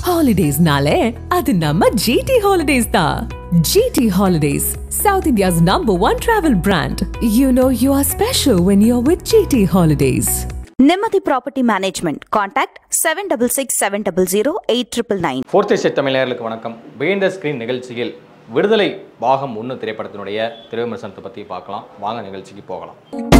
ஹாலிடேஸ்னாலே அது நம்ம ஜிடி ஹாலிடேஸ் தான் GT holidays South India's number one travel brand you know you are special when you are with GT holidays நிம்மதி property management contact seven double six seven double zero eight triple nine fourth estate தமிழர்களுக்கு வணக்கம் behind the screen நிகழ்ச்சியில் விடுதலை பாகம் ஒன்று திரைப்படத்தினுடைய திரைவிமர்சனத்தை பற்றி பார்க்கலாம் வாங்க நிகழ்ச்சிக்கு போகலாம்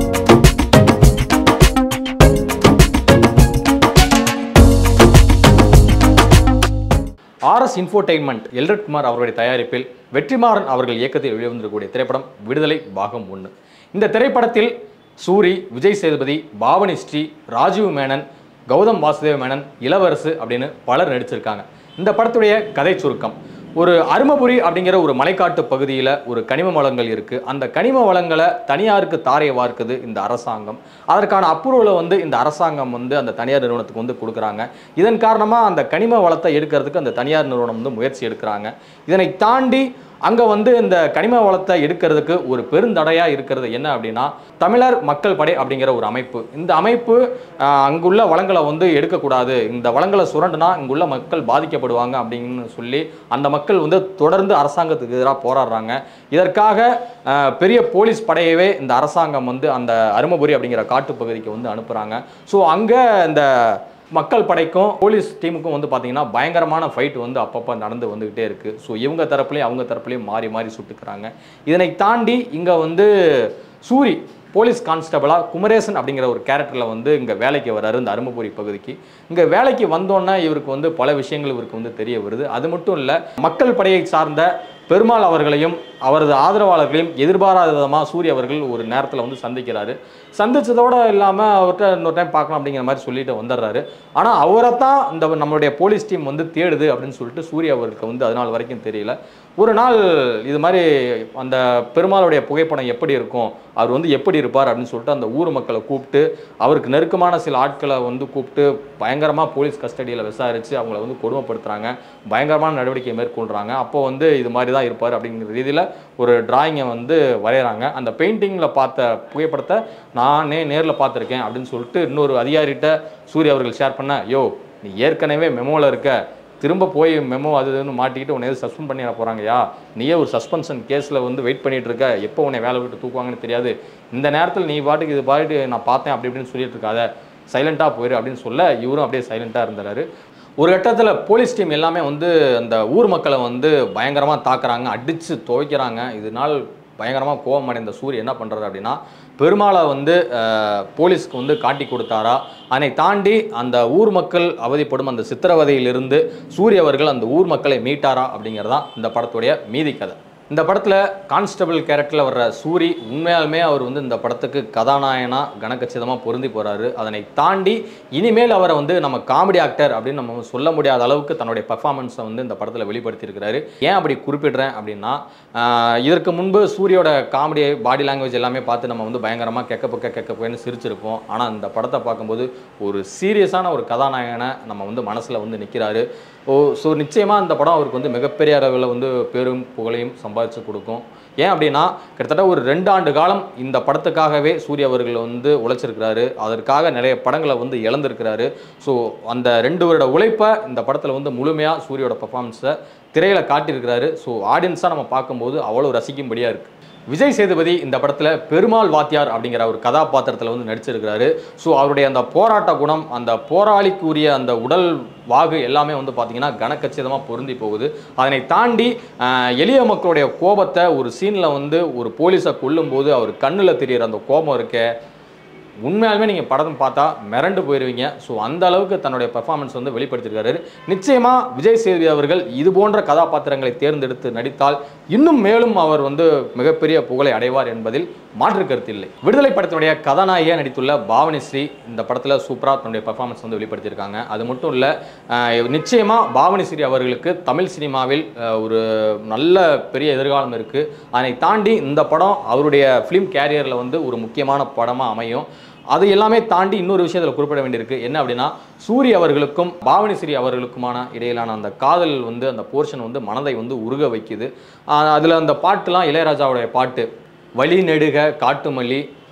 ஆர்எஸ் இன்ஃபோடெயின்மெண்ட் எல்ரட் குமார் அவருடைய தயாரிப்பில் வெற்றிமாறன் அவர்கள் இயக்கத்தில் வெளிவந்திருக்கக்கூடிய திரைப்படம் விடுதலை பாகம் ஒன்று இந்த திரைப்படத்தில் சூரி விஜய் சேதுபதி பாவனி ஸ்ரீ ராஜீவ் மேனன் கௌதம் வாசுதேவ மேனன் இளவரசு அப்படின்னு பலர் நடிச்சிருக்காங்க இந்த படத்துடைய கதை சுருக்கம் ஒரு அருமபுரி அப்படிங்கிற ஒரு மலைக்காட்டு பகுதியில் ஒரு கனிம வளங்கள் இருக்குது அந்த கனிம வளங்களை தனியாருக்கு தாரையை வார்க்குது இந்த அரசாங்கம் அதற்கான அப்ரூவலை வந்து இந்த அரசாங்கம் வந்து அந்த தனியார் நிறுவனத்துக்கு வந்து கொடுக்குறாங்க இதன் காரணமாக அந்த கனிம வளத்தை எடுக்கிறதுக்கு அந்த தனியார் நிறுவனம் வந்து முயற்சி எடுக்கிறாங்க இதனை தாண்டி அங்கே வந்து இந்த கனிம வளத்தை எடுக்கிறதுக்கு ஒரு பெருந்தடையாக இருக்கிறது என்ன அப்படின்னா தமிழர் மக்கள் படை அப்படிங்கிற ஒரு அமைப்பு இந்த அமைப்பு ஆஹ், அங்குள்ள வளங்களை வந்து எடுக்கக்கூடாது இந்த வளங்களை சுரண்டுனா இங்குள்ள மக்கள் பாதிக்கப்படுவாங்க அப்படின்னு சொல்லி அந்த மக்கள் வந்து தொடர்ந்து அரசாங்கத்துக்கு எதிராக போராடுறாங்க இதற்காக ஆஹ், பெரிய போலீஸ் படையவே இந்த அரசாங்கம் வந்து அந்த அருமபுரி அப்படிங்கிற காட்டுப்பகுதிக்கு வந்து அனுப்புகிறாங்க ஸோ அங்கே இந்த மக்கள் படைக்கும் போலீஸ் டீமுக்கும் வந்து பார்த்தீங்கன்னா பயங்கரமான ஃபைட் வந்து அப்பப்போ நடந்து வந்துக்கிட்டே இருக்குது ஸோ இவங்க தரப்புலையும் அவங்க தரப்புலையும் மாறி மாறி சுட்டுக்கிறாங்க இதனை தாண்டி இங்கே வந்து சூரி போலீஸ் கான்ஸ்டபிளாக குமரேசன் அப்படிங்கிற ஒரு கேரக்டரில் வந்து இங்கே வேலைக்கு வராரு இந்த அருமபுரி பகுதிக்கு இங்கே வேலைக்கு வந்தோன்னே இவருக்கு வந்து பல விஷயங்கள் இவருக்கு வந்து தெரிய வருது அது மட்டும் இல்லை மக்கள் படையை சார்ந்த பெருமாள் அவர்களையும் அவரது ஆதரவாளர்களையும் எதிர்பாராத விதமாக சூரிய அவர்கள் ஒரு நேரத்தில் வந்து சந்திக்கிறாரு சந்திச்சதோடு இல்லாமல் அவர்கிட்ட இன்னொரு டைம் பார்க்கலாம் அப்படிங்கிற மாதிரி சொல்லிட்டு வந்துடுறாரு ஆனால் அவரை தான் இந்த நம்மளுடைய போலீஸ் டீம் வந்து தேடுது அப்படின்னு சொல்லிட்டு சூர்யா அவருக்கு வந்து அது நாள் வரைக்கும் தெரியல ஒரு நாள் இது மாதிரி அந்த பெருமாளுடைய புகைப்படம் எப்படி இருக்கும் அவர் வந்து எப்படி இருப்பார் அப்படின்னு சொல்லிட்டு அந்த ஊர் மக்களை கூப்பிட்டு அவருக்கு நெருக்கமான சில ஆட்களை வந்து கூப்பிட்டு பயங்கரமாக போலீஸ் கஸ்டடியில் விசாரித்து அவங்கள வந்து கொடுமைப்படுத்துகிறாங்க பயங்கரமான நடவடிக்கை மேற்கொள்கிறாங்க அப்போ வந்து இது மாதிரி தான் இருப்பார் அப்படிங்கிற ரீதியில் ஒரு டிராயிங்கை வந்து வரைகிறாங்க அந்த பெயிண்டிங்கில் பார்த்த புகைப்படத்தை நானே நேரில் பார்த்துருக்கேன் அப்படின்னு சொல்லிட்டு இன்னொரு அதிகாரிகிட்ட சூர்யா அவர்கள் ஷேர் பண்ண யோ நீ ஏற்கனவே மெமோவில் இருக்க திரும்ப போய் மெமோ அது இதுன்னு மாட்டிக்கிட்டு உன்னை எதுவும் சஸ்பெண்ட் பண்ணிட போகிறாங்கயா நீயே ஒரு சஸ்பென்ஷன் கேஸில் வந்து வெயிட் பண்ணிட்டு இருக்க எப்போ உன்னை வேலை விட்டு தூக்குவாங்கன்னு தெரியாது இந்த நேரத்தில் நீ பாட்டுக்கு இது பாட்டு நான் பார்த்தேன் அப்படி இப்படின்னு சொல்லிட்டு இருக்காத சைலண்ட்டாக போயிரு அப்படின்னு சொல்ல இவரும் அப்படியே சைலண்ட்டாக இருந்தாரு ஒரு கட்டத்தில் போலீஸ் டீம் எல்லாமே வந்து அந்த ஊர் மக்களை வந்து பயங்கரமாக தாக்குறாங்க அடித்து துவைக்கிறாங்க இதனால் பயங்கரமாக கோபம் அடைந்த சூரிய என்ன பண்ணுறாரு அப்படின்னா பெருமாளை வந்து அஹ், போலீஸ்க்கு வந்து காட்டி கொடுத்தாரா அதனை தாண்டி அந்த ஊர் மக்கள் அவதிப்படும் அந்த சித்திரவதையிலிருந்து சூரிய அவர்கள் அந்த ஊர் மக்களை மீட்டாரா அப்படிங்கிறதான் இந்த படத்துடைய மீதி கதை இந்த படத்தில் கான்ஸ்டபிள் கேரக்டரில் வர்ற சூரி உண்மையாலுமே அவர் வந்து இந்த படத்துக்கு கதாநாயகனா கனக்கச்சிதமாக பொருந்தி போகிறாரு அதனை தாண்டி இனிமேல் அவரை வந்து நம்ம காமெடி ஆக்டர் அப்படின்னு நம்ம சொல்ல முடியாத அளவுக்கு தன்னுடைய பர்ஃபார்மன்ஸை வந்து இந்த படத்தில் வெளிப்படுத்தியிருக்கிறாரு ஏன் அப்படி குறிப்பிடுறேன் அப்படின்னா ஆஹ், இதற்கு முன்பு சூரியோட காமெடி பாடி லாங்குவேஜ் எல்லாமே பார்த்து நம்ம வந்து பயங்கரமாக கெக்க பக்க கெக்க பக்கன்னு சிரிச்சிருப்போம் ஆனால் இந்த படத்தை பார்க்கும்போது ஒரு சீரியஸான ஒரு கதாநாயகனை நம்ம வந்து மனசில் வந்து நிற்கிறாரு ஓ ஸோ நிச்சயமாக இந்த படம் அவருக்கு வந்து மிகப்பெரிய அளவில் வந்து பெரும் புகழையும் சம்பாதிச்சு கொடுக்கும் ஏன் அப்படின்னா கிட்டத்தட்ட ஒரு ரெண்டு ஆண்டு காலம் இந்த படத்துக்காகவே சூரிய அவர்கள் வந்து உழைச்சிருக்கிறாரு அதற்காக நிறைய படங்களை வந்து இழந்திருக்கிறாரு ஸோ அந்த ரெண்டு வருட உழைப்பை இந்த படத்தில் வந்து முழுமையாக சூரியோட பர்ஃபார்மன்ஸை திரையில் காட்டியிருக்கிறாரு ஸோ ஆடியன்ஸாக நம்ம பார்க்கும்போது அவ்வளோ ரசிக்கும்படியாக இருக்குது விஜய் சேதுபதி இந்த படத்தில் பெருமாள் வாத்தியார் அப்படிங்கிற ஒரு கதாபாத்திரத்தில் வந்து நடிச்சிருக்கிறாரு ஸோ அவருடைய அந்த போராட்ட குணம் அந்த போராளிக்குரிய அந்த உடல் வாகு எல்லாமே வந்து பார்த்தீங்கன்னா கனக்கச்சிதமாக பொருந்தி போகுது அதனை தாண்டி ஆஹ், எளிய மக்களுடைய கோபத்தை ஒரு சீனில் வந்து ஒரு போலீஸை கொல்லும்போது அவர் கண்ணில் தெரியிற அந்த கோபம் இருக்கே உண்மையாலுமே நீங்கள் படம் பார்த்தா மிரண்டு போயிடுவீங்க ஸோ அந்த அளவுக்கு தன்னுடைய பெர்ஃபார்மன்ஸ் வந்து வெளிப்படுத்தியிருக்காரு நிச்சயமாக விஜய் சேதுபதி அவர்கள் இது போன்ற கதாபாத்திரங்களை தேர்ந்தெடுத்து நடித்தால் இன்னும் மேலும் அவர் வந்து மிகப்பெரிய புகழை அடைவார் என்பதில் மாற்று கருத்து இல்லை விடுதலை படத்தினுடைய கதாநாயகியாக நடித்துள்ள பாவனி ஸ்ரீ இந்த படத்தில் சூப்பராக தன்னுடைய பெர்ஃபார்மன்ஸ் வந்து வெளிப்படுத்தியிருக்காங்க அது மட்டும் இல்லை நிச்சயமாக பாவனி ஸ்ரீ அவர்களுக்கு தமிழ் சினிமாவில் அஹ், ஒரு நல்ல பெரிய எதிர்காலம் இருக்குது அதனை தாண்டி இந்த படம் அவருடைய ஃபிலிம் கேரியரில் வந்து ஒரு முக்கியமான படமாக அமையும் அது எல்லாமே தாண்டி இன்னொரு விஷயத்தில் குறிப்பிட வேண்டியிருக்கு என்ன அப்படின்னா சூரி அவர்களுக்கும் பாவனி ஸ்ரீ அவர்களுக்குமான இடையிலான அந்த காதல் வந்து அந்த போர்ஷன் வந்து மனதை வந்து உருக வைக்குது அதில் அந்த பாட்டுலாம் இளையராஜாவுடைய பாட்டு வழி நெடுக காட்டுமல்லி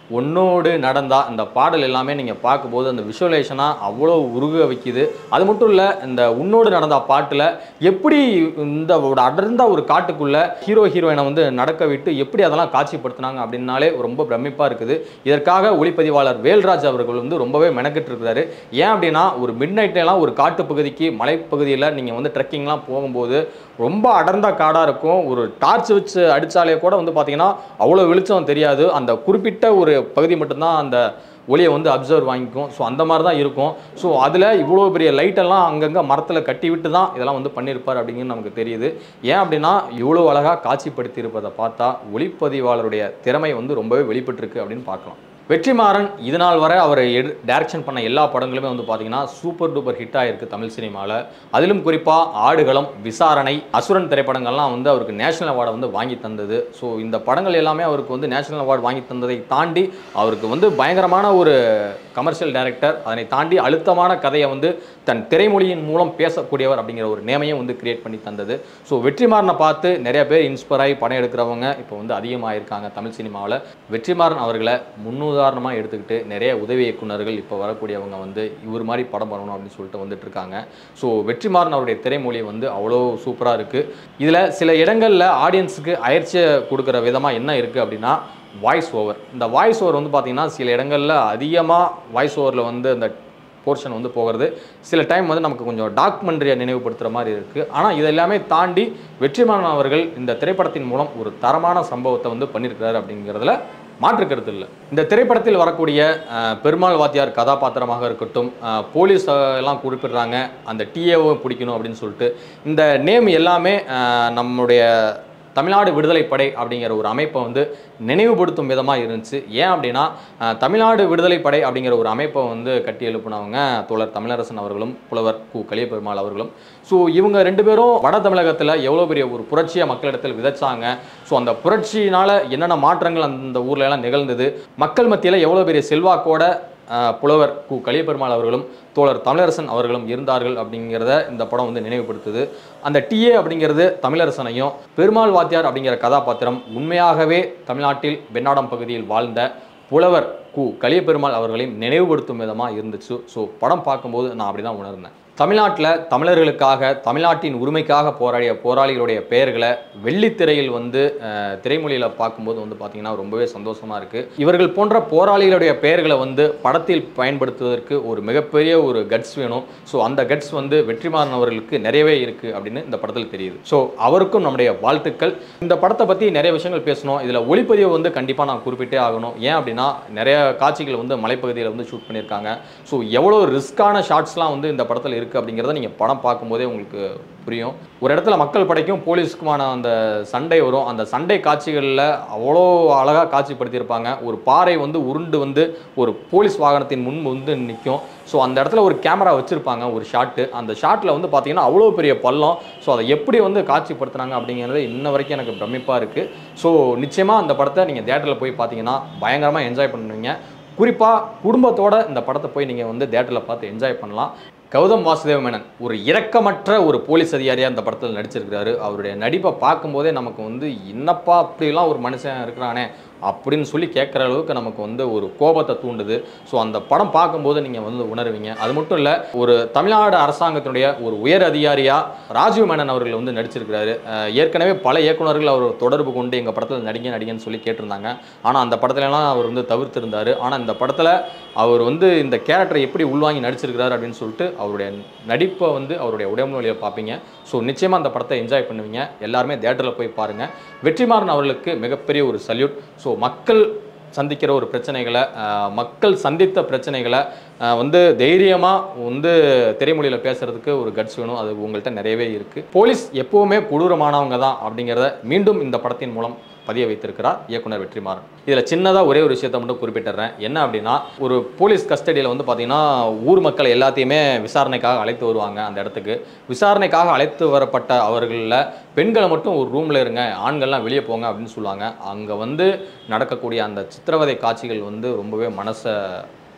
உன்னோடு நடந்தா இந்த பாடல் எல்லாமே நீங்கள் பார்க்கும்போது அந்த விஷுவலேஷனாக அவ்வளோ உருக வைக்குது அது மட்டும் இல்லை இந்த உன்னோடு நடந்தா பாட்டில் எப்படி இந்த ஒரு அடர்ந்த ஒரு காட்டுக்குள்ள ஹீரோ ஹீரோயினை வந்து நடக்க விட்டு எப்படி அதெல்லாம் காட்சிப்படுத்துனாங்க அப்படின்னாலே ரொம்ப பிரமிப்பாக இருக்குது இதற்காக ஒளிப்பதிவாளர் வேல்ராஜ் அவர்கள் வந்து ரொம்பவே மெனக்கெட்டு இருக்கிறாரு ஏன் அப்படின்னா ஒரு மிட் எல்லாம் ஒரு காட்டு பகுதிக்கு மலைப்பகுதியில் நீங்கள் வந்து ட்ரெக்கிங்லாம் போகும்போது ரொம்ப அடர்ந்த காடாக இருக்கும் ஒரு டார்ச் வச்சு அடித்தாலே கூட வந்து பார்த்தீங்கன்னா அவ்வளோ வெளிச்சம் தெரியாது அந்த குறிப்பிட்ட ஒரு பகுதி மட்டும்தான் அந்த ஒளியை வந்து அப்சர்வ் வாங்கிக்கும் ஸோ அந்த மாதிரி தான் இருக்கும் ஸோ அதில் இவ்வளோ பெரிய லைட்டெல்லாம் அங்கங்கே மரத்தில் கட்டி விட்டு தான் இதெல்லாம் வந்து பண்ணியிருப்பார் அப்படிங்கிறது நமக்கு தெரியுது ஏன் அப்படின்னா இவ்வளோ அழகாக காட்சிப்படுத்தி இருப்பதை பார்த்தா ஒளிப்பதிவாளருடைய திறமை வந்து ரொம்பவே வெளிப்பட்டிருக்கு அப்படின்னு பார்க்கலாம் வெற்றிமாறன் இது நாள் வரை அவர் எடு டைரக்ஷன் பண்ண எல்லா படங்களுமே வந்து பார்த்தீங்கன்னா சூப்பர் டூப்பர் ஹிட் ஆயிருக்கு தமிழ் சினிமாவில் அதிலும் குறிப்பாக ஆடுகளம் விசாரணை அசுரன் திரைப்படங்கள்லாம் வந்து அவருக்கு நேஷனல் அவார்டை வந்து வாங்கி தந்தது ஸோ இந்த படங்கள் எல்லாமே அவருக்கு வந்து நேஷனல் அவார்டு வாங்கி தந்ததை தாண்டி அவருக்கு வந்து பயங்கரமான ஒரு கமர்ஷியல் டைரக்டர் அதனை தாண்டி அழுத்தமான கதையை வந்து தன் திரைமொழியின் மூலம் பேசக்கூடியவர் அப்படிங்கிற ஒரு நேமையும் வந்து கிரியேட் பண்ணி தந்தது ஸோ வெற்றிமாறனை பார்த்து நிறைய பேர் இன்ஸ்பயர் ஆகி படம் எடுக்கிறவங்க இப்போ வந்து அதிகமாக இருக்காங்க தமிழ் சினிமாவில் வெற்றிமாறன் அவர்களை முன்னுதாரணமாக எடுத்துக்கிட்டு நிறைய உதவி இயக்குனர்கள் இப்போ வரக்கூடியவங்க வந்து இவர் மாதிரி படம் பண்ணணும் அப்படின்னு சொல்லிட்டு வந்துட்டு இருக்காங்க ஸோ வெற்றிமாறன் அவருடைய திரைமொழி வந்து அவ்வளோ சூப்பராக இருக்குது இதில் சில இடங்களில் ஆடியன்ஸுக்கு அயற்சியை கொடுக்குற விதமாக என்ன இருக்குது அப்படின்னா வாய்ஸ் ஓவர் இந்த வாய்ஸ் ஓவர் வந்து பார்த்திங்கன்னா சில இடங்களில் அதிகமாக வாய்ஸ் ஓவரில் வந்து அந்த போர்ஷன் வந்து போகிறது சில டைம் வந்து நமக்கு கொஞ்சம் டாக்குமெண்ட்ரியை நினைவுபடுத்துகிற மாதிரி இருக்குது ஆனால் இது எல்லாமே தாண்டி வெற்றிமாறன் அவர்கள் இந்த திரைப்படத்தின் மூலம் ஒரு தரமான சம்பவத்தை வந்து பண்ணியிருக்கிறாரு அப்படிங்கிறதுல மாற்று கருத்து இல்லை இந்த திரைப்படத்தில் வரக்கூடிய அஹ், பெருமாள் வாத்தியார் கதாபாத்திரமாக இருக்கட்டும் அஹ், போலீஸ் அஹ், எல்லாம் குறிப்பிடுறாங்க அந்த டிஏவை பிடிக்கணும் அப்படின்னு சொல்லிட்டு இந்த நேம் எல்லாமே அஹ், நம்முடைய தமிழ்நாடு விடுதலை படை அப்படிங்கிற ஒரு அமைப்பை வந்து நினைவுபடுத்தும் விதமாக இருந்துச்சு ஏன் அப்படின்னா அஹ், தமிழ்நாடு விடுதலை படை அப்படிங்கிற ஒரு அமைப்பை வந்து கட்டி எழுப்பினவங்க தோழர் தமிழரசன் அவர்களும் புலவர் கு கலியபெருமாள் அவர்களும் ஸோ இவங்க ரெண்டு பேரும் வட தமிழகத்தில் எவ்வளோ பெரிய ஒரு புரட்சியை மக்களிடத்தில் விதைச்சாங்க ஸோ அந்த புரட்சியினால் என்னென்ன மாற்றங்கள் அந்த ஊர்ல எல்லாம் நிகழ்ந்தது மக்கள் மத்தியில் எவ்வளோ பெரிய செல்வாக்கோட அஹ், புலவர் கு கலியபெருமாள் அவர்களும் தோழர் தமிழரசன் அவர்களும் இருந்தார்கள் அப்படிங்கிறத இந்த படம் வந்து நினைவுபடுத்துது அந்த டிஏ அப்படிங்கிறது தமிழரசனையும் பெருமாள் வாத்தியார் அப்படிங்கிற கதாபாத்திரம் உண்மையாகவே தமிழ்நாட்டில் பெண்ணாடம் பகுதியில் வாழ்ந்த புலவர் கு கலியபெருமாள் அவர்களையும் நினைவுபடுத்தும் விதமாக இருந்துச்சு ஸோ படம் பார்க்கும்போது நான் அப்படி தான் உணர்ந்தேன் தமிழ்நாட்டில் தமிழர்களுக்காக தமிழ்நாட்டின் உரிமைக்காக போராடிய போராளிகளுடைய பெயர்களை வெள்ளித்திரையில் வந்து அஹ், திரைமொழியில் பார்க்கும்போது வந்து பார்த்திங்கன்னா ரொம்பவே சந்தோஷமாக இருக்குது இவர்கள் போன்ற போராளிகளுடைய பெயர்களை வந்து படத்தில் பயன்படுத்துவதற்கு ஒரு மிகப்பெரிய ஒரு கட்ஸ் வேணும் ஸோ அந்த கட்ஸ் வந்து வெற்றிமாறன் அவர்களுக்கு நிறையவே இருக்குது அப்படின்னு இந்த படத்தில் தெரியுது ஸோ அவருக்கும் நம்முடைய வாழ்த்துக்கள் இந்த படத்தை பற்றி நிறைய விஷயங்கள் பேசணும் இதில் ஒளிப்பதிவு வந்து கண்டிப்பாக நான் குறிப்பிட்டே ஆகணும் ஏன் அப்படின்னா நிறைய காட்சிகள் வந்து மலைப்பகுதியில் வந்து ஷூட் பண்ணியிருக்காங்க ஸோ எவ்வளோ ரிஸ்க்கான ஷாட்ஸ்லாம் வந்து இந்த படத்தில் இருக்குது அப்படிங்கிறத நீங்கள் படம் பார்க்கும்போதே உங்களுக்கு புரியும் ஒரு இடத்துல மக்கள் படைக்கும் போலீஸ்க்குமான அந்த சண்டை வரும் அந்த சண்டை காட்சிகளில் அவ்வளோ அழகாக காட்சிப்படுத்தியிருப்பாங்க ஒரு பாறை வந்து உருண்டு வந்து ஒரு போலீஸ் வாகனத்தின் முன் வந்து நிற்கும் ஸோ அந்த இடத்துல ஒரு கேமரா வச்சுருப்பாங்க ஒரு ஷாட்டு அந்த ஷாட்டில் வந்து பார்த்தீங்கன்னா அவ்வளோ பெரிய பள்ளம் ஸோ அதை எப்படி வந்து காட்சிப்படுத்துனாங்க அப்படிங்கிறது இன்ன வரைக்கும் எனக்கு பிரமிப்பாக இருக்குது ஸோ நிச்சயமாக அந்த படத்தை நீங்கள் தேட்டரில் போய் பார்த்தீங்கன்னா பயங்கரமாக என்ஜாய் பண்ணுவீங்க குறிப்பாக குடும்பத்தோட இந்த படத்தை போய் நீங்கள் வந்து தேட்டரில் பார்த்து என்ஜாய் பண்ணலாம் கௌதம் வாசுதேவ மேனன் ஒரு இரக்கமற்ற ஒரு போலீஸ் அதிகாரியாக இந்த படத்தில் நடிச்சிருக்கிறாரு அவருடைய நடிப்பை பார்க்கும்போதே நமக்கு வந்து என்னப்பா அப்படிலாம் ஒரு மனுஷன் இருக்கிறானே அப்படின்னு சொல்லி கேட்குற அளவுக்கு நமக்கு வந்து ஒரு கோபத்தை தூண்டுது ஸோ அந்த படம் பார்க்கும்போது நீங்கள் வந்து உணர்வீங்க அது மட்டும் இல்லை ஒரு தமிழ்நாடு அரசாங்கத்தினுடைய ஒரு உயர் அதிகாரியாக ராஜீவ் மேனன் அவர்கள் வந்து நடிச்சிருக்கிறாரு அஹ் ஏற்கனவே பல இயக்குனர்கள் அவர் தொடர்பு கொண்டு எங்கள் படத்தில் நடிங்க நடிகன்னு சொல்லி கேட்டிருந்தாங்க ஆனால் அந்த படத்துலலாம் அவர் வந்து தவிர்த்திருந்தார் ஆனால் இந்த படத்தில் அவர் வந்து இந்த கேரக்டரை எப்படி உள்வாங்கி நடிச்சிருக்கிறாரு அப்படின்னு சொல்லிட்டு அவருடைய நடிப்பை வந்து அவருடைய உடம்புலையை பார்ப்பீங்க ஸோ நிச்சயமாக அந்த படத்தை என்ஜாய் பண்ணுவீங்க எல்லாருமே தேட்டரில் போய் பாருங்கள் வெற்றிமாறன் அவர்களுக்கு மிகப்பெரிய ஒரு சல்யூட் ஸோ மக்கள் சந்திக்கிற ஒரு பிரச்சனைகளை அஹ், மக்கள் சந்தித்த பிரச்சனைகளை அஹ், வந்து தைரியமாக வந்து திரைமொழியில் பேசுறதுக்கு ஒரு கட்ஸ் வேணும் அது உங்கள்கிட்ட நிறையவே இருக்குது போலீஸ் எப்போவுமே கொடூரமானவங்க தான் அப்படிங்கிறத மீண்டும் இந்த படத்தின் மூலம் பதிய வைத்திருக்கிறார் இயக்குனர் வெற்றிமாறன் இதில் சின்னதாக ஒரே ஒரு விஷயத்தை மட்டும் குறிப்பிட்டுறேன் என்ன அப்படின்னா ஒரு போலீஸ் கஸ்டடியில் வந்து பார்த்தீங்கன்னா ஊர் மக்கள் எல்லாத்தையுமே விசாரணைக்காக அழைத்து வருவாங்க அந்த இடத்துக்கு விசாரணைக்காக அழைத்து வரப்பட்ட அவர்களில் பெண்களை மட்டும் ஒரு ரூமில் இருங்க ஆண்கள்லாம் வெளியே போங்க அப்படின்னு சொல்லுவாங்க அங்கே வந்து நடக்கக்கூடிய அந்த சித்திரவதை காட்சிகள் வந்து ரொம்பவே மனசை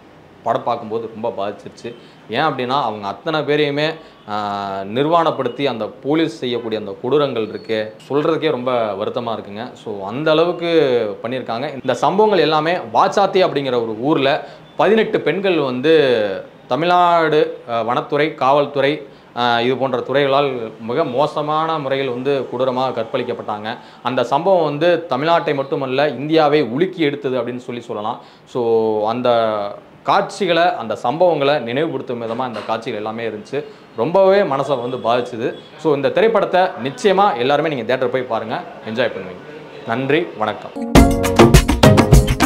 படம் பார்க்கும்போது ரொம்ப பாதிச்சிருச்சு ஏன் அப்படின்னா அவங்க அத்தனை பேரையுமே ஆஹ், நிர்வாணப்படுத்தி அந்த போலீஸ் செய்யக்கூடிய அந்த கொடூரங்கள் இருக்கு சொல்கிறதுக்கே ரொம்ப வருத்தமாக இருக்குங்க ஸோ அந்த அளவுக்கு பண்ணியிருக்காங்க இந்த சம்பவங்கள் எல்லாமே வாச்சாத்தி அப்படிங்கிற ஒரு ஊரில் பதினெட்டு பெண்கள் வந்து தமிழ்நாடு ஆஹ், வனத்துறை காவல்துறை ஆஹ், இது போன்ற துறைகளால் மிக மோசமான முறையில் வந்து கொடூரமாக கற்பழிக்கப்பட்டாங்க அந்த சம்பவம் வந்து தமிழ்நாட்டை மட்டுமல்ல இந்தியாவை உலுக்கி எடுத்தது அப்படின்னு சொல்லி சொல்லலாம் ஸோ அந்த காட்சிகளை அந்த சம்பவங்களை நினைவுபடுத்தும் விதமாக இந்த காட்சிகள் எல்லாமே இருந்துச்சு ரொம்பவே மனசை வந்து பாதிச்சுது ஸோ இந்த திரைப்படத்தை நிச்சயமாக எல்லாருமே நீங்கள் தேட்டர் போய் பாருங்கள் என்ஜாய் பண்ணுவீங்க நன்றி வணக்கம்